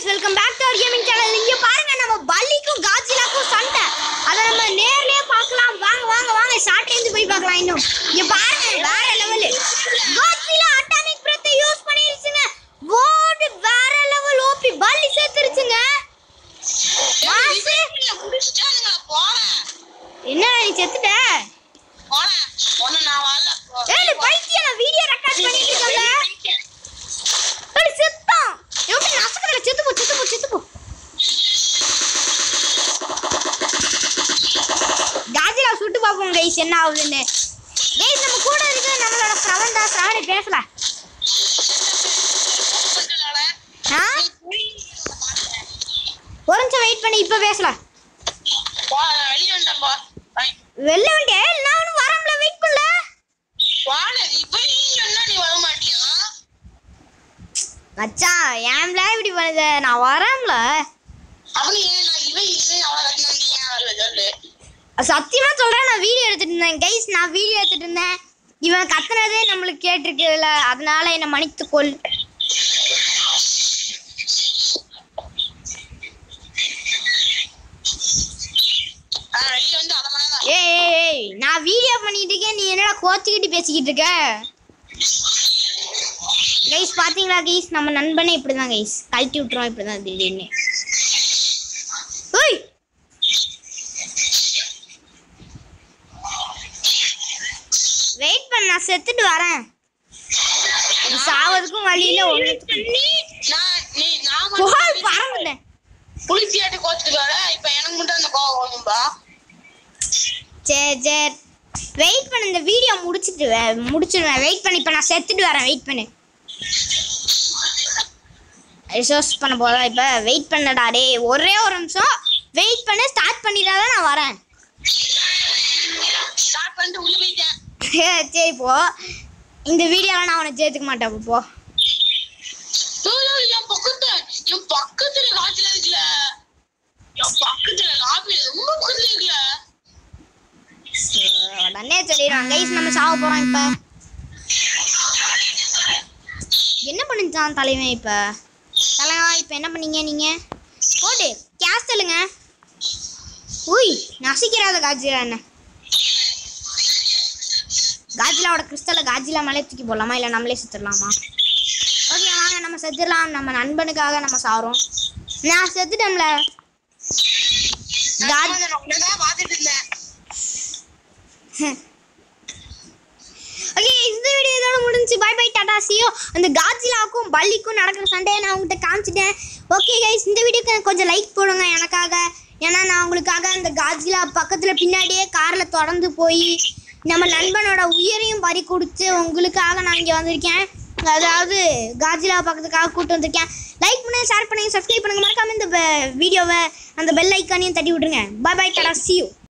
Welcome back to our gaming channel இங்க பாருங்க நம்ம பல்லிக்கும் காஜிலாக்கும் சண்டை அதை நம்ம நேர்லயே பார்க்கலாம் வாங்க வாங்க வாங்க ஷார்ட் ரேஞ்ச் போய் பார்க்கலாம் இன்னும் இங்க பாருங்க வேற லெவல் காஜிலா அட்டாமிக் பிரத்தை யூஸ் பண்ணிருச்சுங்க போர்டு வேற லெவல் ஓபி பல்லி சேர்த்துருச்சுங்க மாசு. முடிச்சிட்டானுங்க போனேன் என்ன நீ செத்துட்ட போனேன் ஒன்னு நான் வரல ஏய் பைத்தியம் நான் வீடியோ ரெக்கார்ட் பண்ணிட்டு இருக்கேன்ல ஏய் செத்தான் எப்படி நசுக்குதுல செத்து போ செத்து போ செத்து போ காஜிலா சுட்டு பார்ப்போம் கைஸ் என்ன ஆகுதுன்னு கைஸ் நம்ம கூட இருக்க நம்மளோட ஸ்ரவன் தான் ஸ்ரவனை பேசலாம் ஆ ஒரு நிமிஷம் வெயிட் பண்ணி இப்போ பேசலாம் வெளியே வந்துட்டேன் பா வெளில வந்துட்டே நான் ஒன்றும் வரம்ல வெயிட் பண்ணல போனேன் இப்ப நீ சொன்னா நீ வர மாட்டியா மச்சான் ஏன்ல இப்படி பண்ணுத நான் வரம்ல அவனு ஏன் நான் இவன் இவன் அவனை கட்டினா நீ ஏன் வரல சொல்லு சத்தியமா சொல்றேன் நான் வீடியோ எடுத்துட்டு இருந்தேன் கைஸ் நான் வீடியோ எடுத்துட்டு இருந்தேன் இவன் கத்துனதே நம்மளுக்கு கேட்டிருக்குதுல அதனால என்னை மன்னித்து கொள் நான் வெளியே வந்து அரை மணி நேரம் ஏய் ஏய், ஏய் நான் வீடியோ பண்ணிட்டு இருக்கேன் நீ என்னடா கோச்சிக்கிட்டு பேசிக்கிட்டு இருக்க கைஸ் பாத்தீங்களா கைஸ் நம்ம நண்பனே இப்படிதான் கைஸ் கழட்டி விட்டுருவோம் இப்படிதான் திடீர்னு ஓய் வெயிட் பண்ண நான் செத்துட்டு வரேன் இது சாவதுக்கும் வழி இல்ல ஒண்ணுத்துக்கும் நீ நான் நீ நான் புகழ் பறந்துட்டேன் புளிப்பியாட்டு கோச்சுக்கார இப்ப எனக்கு மட்டும் அந்த கோவம் வரும்பா சரி சரி வெயிட் பண்ணு இந்த வீடியோ முடிச்சிட்டு வே- முடிச்சிடுவேன் வெயிட் பண்ணி இப்போ நான் செத்துட்டு வரேன் வெயிட் பண்ணு ரிசோர்ஸ் பண்ண போதா இப்போ வெயிட் பண்ணடா டேய் ஒரே ஒரு நிமிஷம் வெயிட் பண்ணு ஸ்டார்ட் பண்ணிடாத நான் வரேன் ஸ்டார்ட் பண்ணிட்டு உள்ள போயிட்டேன் சரி போ இந்த வீடியோலாம் நான் உனக்கு சேர்த்துக்க மாட்டேன் அப்போ போ ஐயோ, என் பக்கத்துல என் பக்கத்துல காய்ச்சல் இருக்குல்ல என் பக்கத்துல லாபி ரொம்ப பக்கத்துல இருக்குல்ல உடனே சொல்லிடுவான் கைஸ் நம்ம சாவ போறோம் இப்போ என்ன பண்ணிச்சான் தலைவன் இப்போ தலைவன் இப்போ என்ன பண்ணீங்க நீங்க போடு கேஸ் சொல்லுங்க உய் நசிக்கிறாத காஜிலா என்ன காஜிலாவோட கிறிஸ்டலை காஜிலா மேலே தூக்கி போடலாமா இல்லை நம்மளே செத்துடலாமா ஓகே வாங்க நம்ம செத்துடலாம் நம்ம நண்பனுக்காக நம்ம சாறோம் நான் செத்துட்டேன்ல நான் வந்து நான் உன்னதான் பார்த்துட்டு இருந்தேன் ஓகே இந்த வீடியோ இதோட முடிஞ்சு பை பை டாடா சியோ அந்த காஜிலாவுக்கும் பல்லிக்கும் நடக்கிற சண்டையை நான் உங்ககிட்ட காமிச்சிட்டேன் ஓகே கைஸ் இந்த வீடியோக்கு எனக்கு கொஞ்சம் லைக் போடுங்க எனக்காக ஏன்னா நான் உங்களுக்காக அந்த காஜிலா பக்கத்தில் பின்னாடியே காரில் தொடர்ந்து போய் நம்ம நண்பனோட உயிரையும் பறி கொடுத்து உங்களுக்காக நான் இங்கே வந்திருக்கேன் அதாவது காஜிலா பக்கத்துக்காக கூட்டு வந்திருக்கேன் லைக் பண்ணுங்க ஷேர் பண்ணுங்க சப்ஸ்கிரைப் பண்ணுங்க மறக்காம இந்த வீடியோவை அந்த பெல் ஐக்கானையும் தட்டி விட்டுருங்க பை பை டாடா சியூ